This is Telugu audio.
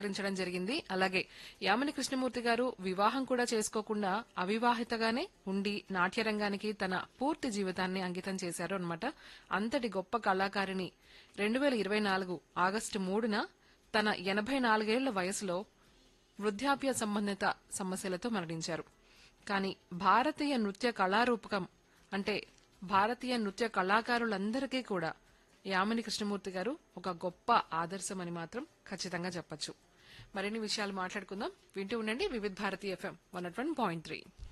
రించడం జరిగింది అలాగే యామిని కృష్ణమూర్తి గారు వివాహం కూడా చేసుకోకుండా అవివాహితగానే ఉండి నాట్యరంగానికి తన పూర్తి జీవితాన్ని అంకితం చేశారు అన్నమాట అంతటి గొప్ప కళాకారిణి రెండు వేల ఇరవై నాలుగు ఆగస్టు మూడున తన ఎనభై నాలుగేళ్ల వయసులో వృద్ధాప్య సంబంధిత సమస్యలతో మరణించారు కానీ భారతీయ నృత్య కళారూపకం అంటే భారతీయ నృత్య కళాకారులందరికీ కూడా యామిని కృష్ణమూర్తి గారు ఒక గొప్ప ఆదర్శమని మాత్రం ఖచ్చితంగా చెప్పొచ్చు మరిన్ని విషయాలు మాట్లాడుకుందాం వింటూ ఉండండి Vividh Bharati FM one point three